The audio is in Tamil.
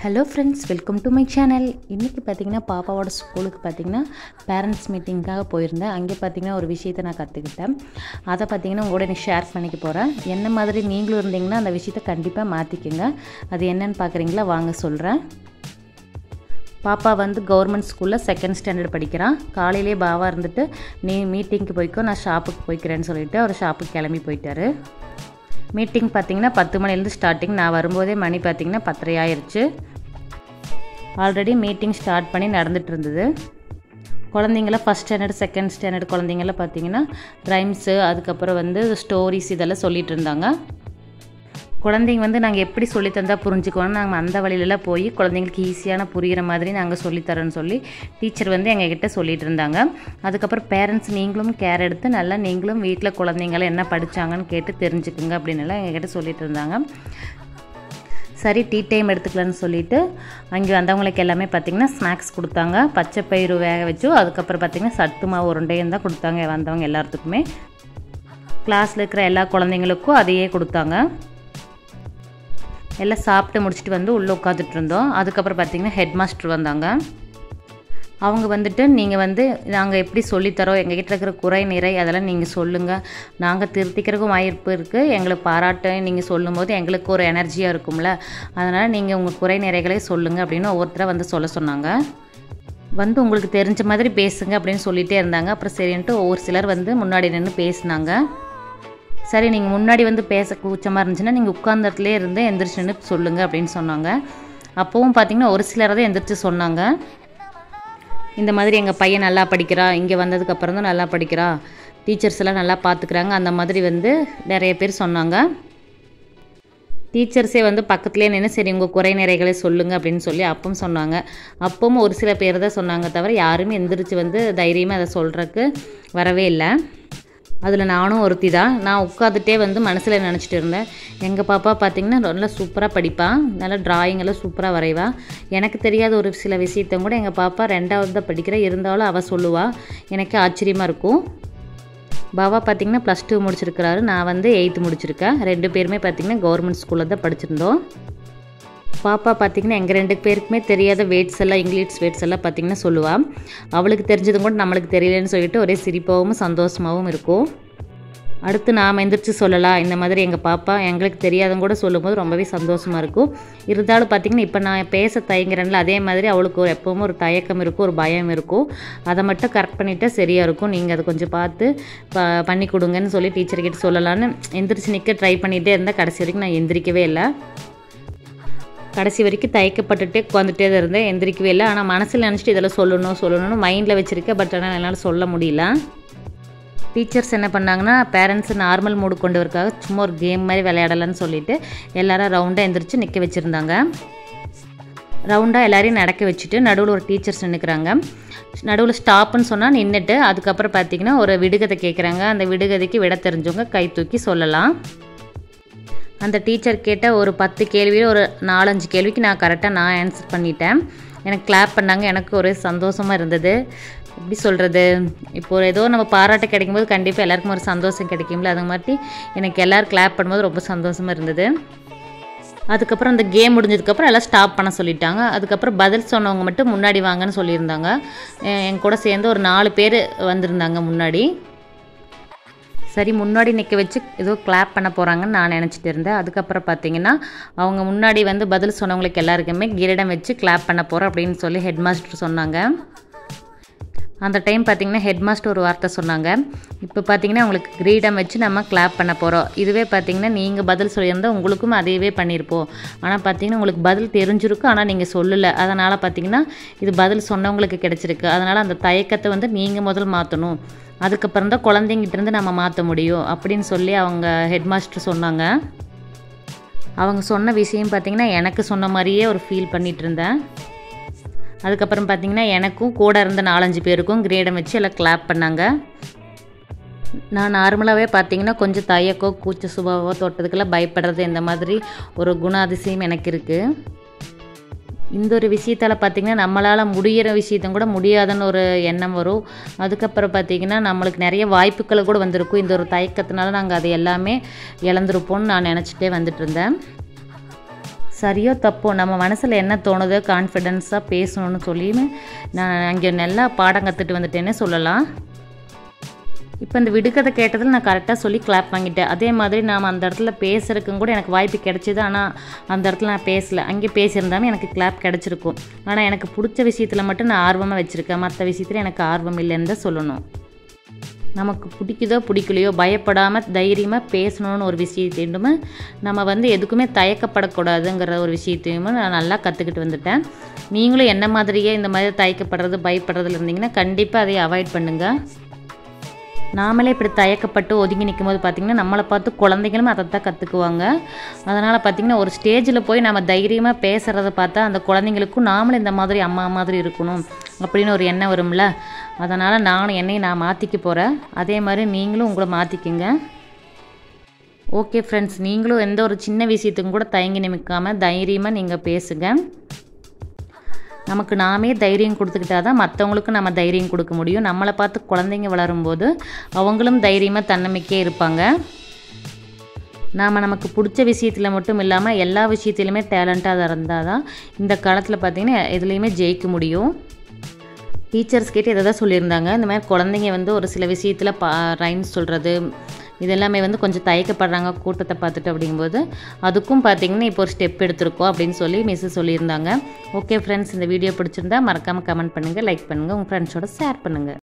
hello friends welcome to my channel இன்றைக்கி பார்த்தீங்கன்னா பாப்பாவோட ஸ்கூலுக்கு பார்த்தீங்கன்னா பேரண்ட்ஸ் மீட்டிங்காக போயிருந்தேன் அங்கே பார்த்தீங்கன்னா ஒரு விஷயத்தை நான் கற்றுக்கிட்டேன் அதை பார்த்தீங்கன்னா உங்களோட எனக்கு ஷேர் பண்ணிக்க போகிறேன் என்ன மாதிரி நீங்களும் இருந்தீங்கன்னா அந்த விஷயத்தை கண்டிப்பாக மாற்றிக்கோங்க அது என்னன்னு பார்க்குறீங்களா வாங்க சொல்கிறேன் பாப்பா வந்து கவர்மெண்ட் ஸ்கூலில் செகண்ட் ஸ்டாண்டர்ட் படிக்கிறான் காலையிலே பாவா இருந்துட்டு நீ மீட்டிங்க்கு போய்க்கோ நான் ஷாப்புக்கு போய்க்கிறேன்னு சொல்லிட்டு அவர் ஷாப்புக்கு கிளம்பி போயிட்டாரு மீட்டிங் பார்த்தீங்கன்னா பத்து மணிலேருந்து ஸ்டார்டிங் நான் வரும்போதே மணி பார்த்தீங்கன்னா பத்தரை ஆயிடுச்சு ஆல்ரெடி மீட்டிங் ஸ்டார்ட் பண்ணி நடந்துட்டு இருந்தது குழந்தைங்கள ஃபஸ்ட் ஸ்டாண்டர்ட் செகண்ட் ஸ்டாண்டர்ட் குழந்தைங்கள பார்த்தீங்கன்னா ரைம்ஸு அதுக்கப்புறம் வந்து ஸ்டோரிஸ் இதெல்லாம் சொல்லிட்டு இருந்தாங்க குழந்தைங்க வந்து நாங்கள் எப்படி சொல்லி தந்தால் புரிஞ்சுக்கணும் நாங்கள் அந்த வழியிலலாம் போய் குழந்தைங்களுக்கு ஈஸியான புரிகிற மாதிரி நாங்கள் சொல்லித்தரோன்னு சொல்லி டீச்சர் வந்து எங்ககிட்ட சொல்லிட்டு இருந்தாங்க அதுக்கப்புறம் பேரண்ட்ஸ் நீங்களும் கேர் எடுத்து நல்லா நீங்களும் வீட்டில் குழந்தைங்கள என்ன படித்தாங்கன்னு கேட்டு தெரிஞ்சுக்குங்க அப்படின்னு எல்லாம் எங்ககிட்ட சொல்லிட்டு இருந்தாங்க சரி டீ டைம் எடுத்துக்கலான்னு சொல்லிட்டு அங்கே வந்தவங்களுக்கு எல்லாமே பார்த்திங்கன்னா ஸ்நாக்ஸ் கொடுத்தாங்க பச்சை பயிறு வேக வச்சு அதுக்கப்புறம் பார்த்திங்கன்னா சத்து மாவு உருண்டையும் தான் கொடுத்தாங்க வந்தவங்க எல்லாத்துக்குமே கிளாஸில் இருக்கிற எல்லா குழந்தைங்களுக்கும் அதையே கொடுத்தாங்க எல்லாம் சாப்பிட்டு முடிச்சுட்டு வந்து உள்ளே உட்காந்துட்டு இருந்தோம் அதுக்கப்புறம் பார்த்திங்கன்னா ஹெட் மாஸ்டர் வந்தாங்க அவங்க வந்துட்டு நீங்கள் வந்து நாங்கள் எப்படி சொல்லித்தரோம் எங்ககிட்ட இருக்கிற குறை நிறை அதெல்லாம் நீங்கள் சொல்லுங்கள் நாங்கள் திருத்திக்கிறதுக்கும் வாய்ப்பு இருக்குது எங்களை பாராட்ட நீங்கள் சொல்லும்போது எங்களுக்கு ஒரு எனர்ஜியாக இருக்கும்ல அதனால் நீங்கள் உங்கள் குறை நிறைகளை சொல்லுங்கள் அப்படின்னு ஒவ்வொருத்தராக வந்து சொல்ல சொன்னாங்க வந்து உங்களுக்கு தெரிஞ்ச மாதிரி பேசுங்க அப்படின்னு சொல்லிகிட்டே இருந்தாங்க அப்புறம் சரின்ட்டு ஒவ்வொரு சிலர் வந்து முன்னாடி நின்று பேசினாங்க சரி நீங்கள் முன்னாடி வந்து பேச கூச்சமாக இருந்துச்சுன்னா நீங்கள் உட்கார்ந்த இடத்துலேயே இருந்து எந்திரிச்சு நின்று சொல்லுங்கள் அப்படின்னு சொன்னாங்க அப்போவும் பார்த்தீங்கன்னா ஒரு சிலர் தான் எந்திரிச்சு சொன்னாங்க இந்த மாதிரி எங்கள் பையன் நல்லா படிக்கிறா இங்கே வந்ததுக்கப்புறம் தான் நல்லா படிக்கிறா டீச்சர்ஸ் எல்லாம் நல்லா பார்த்துக்குறாங்க அந்த மாதிரி வந்து நிறைய பேர் சொன்னாங்க டீச்சர்ஸே வந்து பக்கத்துலேயே நின்று சரி உங்கள் குறை நிறைகளை சொல்லுங்கள் அப்படின்னு சொல்லி அப்பவும் சொன்னாங்க அப்பவும் ஒரு சில பேர் தான் சொன்னாங்க தவிர யாருமே எந்திரிச்சு வந்து தைரியமாக அதை சொல்கிறதுக்கு வரவே இல்லை அதில் நானும் ஒருத்தி தான் நான் உட்காந்துட்டே வந்து மனசில் நினச்சிட்டு இருந்தேன் எங்கள் பாப்பா பார்த்திங்கன்னா நல்லா சூப்பராக படிப்பான் நல்லா ட்ராயிங் எல்லாம் சூப்பராக வரைவா எனக்கு தெரியாத ஒரு சில விஷயத்த கூட எங்கள் பாப்பா ரெண்டாவது தான் படிக்கிற இருந்தாலும் அவள் சொல்லுவாள் எனக்கு ஆச்சரியமாக இருக்கும் பாபா பார்த்திங்கன்னா ப்ளஸ் டூ முடிச்சிருக்கிறாரு நான் வந்து எயித்து முடிச்சிருக்கேன் ரெண்டு பேருமே பார்த்திங்கன்னா கவர்மெண்ட் ஸ்கூலில் தான் படிச்சிருந்தோம் பாப்பா பார்த்திங்கன்னா எங்கள் ரெண்டு பேருக்குமே தெரியாத வேட்ஸ் எல்லாம் இங்கிலீஷ் வேட்ஸ் எல்லாம் பார்த்திங்கன்னா சொல்லுவாள் அவளுக்கு தெரிஞ்சதும் கூட நம்மளுக்கு தெரியலன்னு சொல்லிட்டு ஒரே சிரிப்பாகவும் சந்தோஷமாகவும் இருக்கும் அடுத்து நாம் எந்திரிச்சு சொல்லலாம் இந்த மாதிரி எங்கள் பாப்பா எங்களுக்கு தெரியாதவங்க கூட சொல்லும்போது ரொம்பவே சந்தோஷமாக இருக்கும் இருந்தாலும் பார்த்திங்கன்னா இப்போ நான் பேச தயங்குறேன்ல அதே மாதிரி அவளுக்கு ஒரு எப்போவும் ஒரு தயக்கம் இருக்கும் ஒரு பயம் இருக்கும் அதை மட்டும் கரெக்ட் பண்ணிட்டா சரியாக இருக்கும் நீங்கள் அதை கொஞ்சம் பார்த்து ப பண்ணி கொடுங்கன்னு சொல்லி டீச்சர்கிட்ட சொல்லலான்னு எந்திரிச்சு நிற்க ட்ரை பண்ணிகிட்டே இருந்தால் கடைசி வரைக்கும் நான் எந்திரிக்கவே இல்லை கடைசி வரைக்கும் தயக்கப்பட்டுட்டே உட்காந்துட்டே தான் இருந்தேன் எந்திரிக்கவே இல்லை ஆனால் மனசில் நினச்சிட்டு இதெல்லாம் சொல்லணும் சொல்லணும்னு மைண்டில் வச்சுருக்கேன் பட் ஆனால் என்னால் சொல்ல முடியல டீச்சர்ஸ் என்ன பண்ணாங்கன்னா பேரண்ட்ஸ் நார்மல் மூடு கொண்டு வரக்காக சும்மா ஒரு கேம் மாதிரி விளையாடலான்னு சொல்லிட்டு எல்லாரும் ரவுண்டாக எந்திரிச்சு நிற்க வச்சுருந்தாங்க ரவுண்டாக எல்லாரையும் நடக்க வச்சுட்டு நடுவில் ஒரு டீச்சர்ஸ் நின்றுக்கிறாங்க நடுவில் ஸ்டாப்புன்னு சொன்னால் நின்றுட்டு அதுக்கப்புறம் பார்த்தீங்கன்னா ஒரு விடுகதை கேட்குறாங்க அந்த விடுகதைக்கு விட தெரிஞ்சவங்க கை தூக்கி சொல்லலாம் அந்த டீச்சர் கேட்ட ஒரு பத்து கேள்வியில் ஒரு நாலஞ்சு கேள்விக்கு நான் கரெக்டாக நான் ஆன்சர் பண்ணிட்டேன் எனக்கு கிளாப் பண்ணாங்க எனக்கு ஒரு சந்தோஷமாக இருந்தது எப்படி சொல்கிறது இப்போ ஏதோ நம்ம பாராட்டு கிடைக்கும்போது கண்டிப்பாக எல்லாருக்கும் ஒரு சந்தோஷம் கிடைக்கும்ல அது மாதிரி எனக்கு எல்லோரும் கிளாப் பண்ணும்போது ரொம்ப சந்தோஷமாக இருந்தது அதுக்கப்புறம் அந்த கேம் முடிஞ்சதுக்கப்புறம் எல்லாம் ஸ்டாப் பண்ண சொல்லிட்டாங்க அதுக்கப்புறம் பதில் சொன்னவங்க மட்டும் முன்னாடி வாங்கன்னு சொல்லியிருந்தாங்க என் கூட சேர்ந்து ஒரு நாலு பேர் வந்திருந்தாங்க முன்னாடி சரி முன்னாடி நிற்க வச்சு ஏதோ கிளாப் பண்ண போகிறாங்கன்னு நான் நினச்சிட்டு இருந்தேன் அதுக்கப்புறம் பார்த்தீங்கன்னா அவங்க முன்னாடி வந்து பதில் சொன்னவங்களுக்கு எல்லாருக்குமே கிரீடம் வச்சு கிளாப் பண்ண போகிறோம் அப்படின்னு சொல்லி ஹெட் மாஸ்டர் சொன்னாங்க அந்த டைம் பார்த்திங்கன்னா ஹெட் மாஸ்டர் ஒரு வார்த்தை சொன்னாங்க இப்போ பார்த்தீங்கன்னா உங்களுக்கு கிரீடம் வச்சு நம்ம கிளாப் பண்ண போகிறோம் இதுவே பார்த்தீங்கன்னா நீங்கள் பதில் சொல்லியிருந்தால் உங்களுக்கும் அதையவே பண்ணியிருப்போம் ஆனால் பார்த்தீங்கன்னா உங்களுக்கு பதில் தெரிஞ்சிருக்கும் ஆனால் நீங்கள் சொல்லலை அதனால் பார்த்தீங்கன்னா இது பதில் சொன்னவங்களுக்கு கிடச்சிருக்கு அதனால் அந்த தயக்கத்தை வந்து நீங்கள் முதல் மாற்றணும் அதுக்கப்புறம் தான் குழந்தைங்கிட்டேருந்து நம்ம மாற்ற முடியும் அப்படின்னு சொல்லி அவங்க ஹெட் மாஸ்டர் சொன்னாங்க அவங்க சொன்ன விஷயம் பார்த்திங்கன்னா எனக்கு சொன்ன மாதிரியே ஒரு ஃபீல் பண்ணிகிட்டு இருந்தேன் அதுக்கப்புறம் பார்த்திங்கன்னா எனக்கும் கூட இருந்த நாலஞ்சு பேருக்கும் கிரேடம் வச்சு எல்லாம் கிளாப் பண்ணாங்க நான் நார்மலாகவே பார்த்தீங்கன்னா கொஞ்சம் தயக்கோ கூச்ச சுபாவோ தொட்டதுக்கெல்லாம் பயப்படுறது இந்த மாதிரி ஒரு குணாதிசயம் எனக்கு இருக்குது இந்த ஒரு விஷயத்தால் பார்த்திங்கன்னா நம்மளால் முடிகிற விஷயத்த கூட முடியாதுன்னு ஒரு எண்ணம் வரும் அதுக்கப்புறம் பார்த்திங்கன்னா நம்மளுக்கு நிறைய வாய்ப்புகள் கூட வந்திருக்கும் இந்த ஒரு தயக்கத்தினால நாங்கள் அது எல்லாமே இழந்திருப்போம்னு நான் நினச்சிட்டே வந்துட்டு இருந்தேன் சரியோ தப்போ நம்ம மனசில் என்ன தோணுதோ கான்ஃபிடென்ஸாக பேசணும்னு சொல்லி நான் அங்கே நல்லா பாடம் கற்றுட்டு வந்துட்டேன்னே சொல்லலாம் இப்போ இந்த விடுக்கதை கேட்டதில் நான் கரெக்டாக சொல்லி கிளாப் வாங்கிட்டேன் அதே மாதிரி நாம் அந்த இடத்துல பேசுறதுக்கும் கூட எனக்கு வாய்ப்பு கிடைச்சிது ஆனால் அந்த இடத்துல நான் பேசலை அங்கே பேசியிருந்தாலும் எனக்கு கிளாப் கிடச்சிருக்கும் ஆனால் எனக்கு பிடிச்ச விஷயத்தில் மட்டும் நான் ஆர்வமாக வச்சுருக்கேன் மற்ற விஷயத்தில் எனக்கு ஆர்வம் இல்லைன்னு தான் சொல்லணும் நமக்கு பிடிக்குதோ பிடிக்கலையோ பயப்படாமல் தைரியமாக பேசணும்னு ஒரு விஷயத்தையும் நம்ம வந்து எதுக்குமே தயக்கப்படக்கூடாதுங்கிற ஒரு விஷயத்தையும் நான் நல்லா கற்றுக்கிட்டு வந்துட்டேன் நீங்களும் என்ன மாதிரியே இந்த மாதிரி தயக்கப்படுறது பயப்படுறதுல இருந்தீங்கன்னா கண்டிப்பாக அதை அவாய்ட் பண்ணுங்கள் நாமளே இப்படி தயக்கப்பட்டு ஒதுங்கி நிற்கும் போது பார்த்திங்கன்னா நம்மளை பார்த்து குழந்தைங்களும் அதை தான் கற்றுக்குவாங்க அதனால் பார்த்திங்கன்னா ஒரு ஸ்டேஜில் போய் நம்ம தைரியமாக பேசுகிறத பார்த்தா அந்த குழந்தைங்களுக்கும் நாமளும் இந்த மாதிரி அம்மா மாதிரி இருக்கணும் அப்படின்னு ஒரு எண்ணம் வரும்ல அதனால் நானும் என்னையும் நான் மாற்றிக்க போகிறேன் அதே மாதிரி நீங்களும் உங்களை மாற்றிக்குங்க ஓகே ஃப்ரெண்ட்ஸ் நீங்களும் எந்த ஒரு சின்ன விஷயத்துக்கும் கூட தயங்கி நிமிக்காமல் தைரியமாக நீங்கள் பேசுங்க நமக்கு நாமே தைரியம் கொடுத்துக்கிட்டா தான் மற்றவங்களுக்கும் நம்ம தைரியம் கொடுக்க முடியும் நம்மளை பார்த்து குழந்தைங்க வளரும்போது அவங்களும் தைரியமாக தன்னம்பிக்கையாக இருப்பாங்க நாம் நமக்கு பிடிச்ச விஷயத்தில் மட்டும் இல்லாமல் எல்லா விஷயத்துலையுமே டேலண்ட்டாக இருந்தால் தான் இந்த காலத்தில் பார்த்திங்கன்னா எதுலேயுமே ஜெயிக்க முடியும் டீச்சர்ஸ் கிட்டே இதை தான் சொல்லியிருந்தாங்க இந்த மாதிரி குழந்தைங்க வந்து ஒரு சில விஷயத்தில் பா ரைம்ஸ் சொல்கிறது இதெல்லாமே வந்து கொஞ்சம் தயக்கப்படுறாங்க கூட்டத்தை பார்த்துட்டு அப்படிங்கும்போது அதுக்கும் பார்த்தீங்கன்னா இப்போ ஒரு ஸ்டெப் எடுத்திருக்கோம் அப்படின்னு சொல்லி மிஸ்ஸு சொல்லியிருந்தாங்க ஓகே ஃப்ரெண்ட்ஸ் இந்த வீடியோ பிடிச்சிருந்தா மறக்காமல் கமெண்ட் பண்ணுங்கள் லைக் பண்ணுங்கள் உங்கள் ஃப்ரெண்ட்ஸோட ஷேர் பண்ணுங்கள்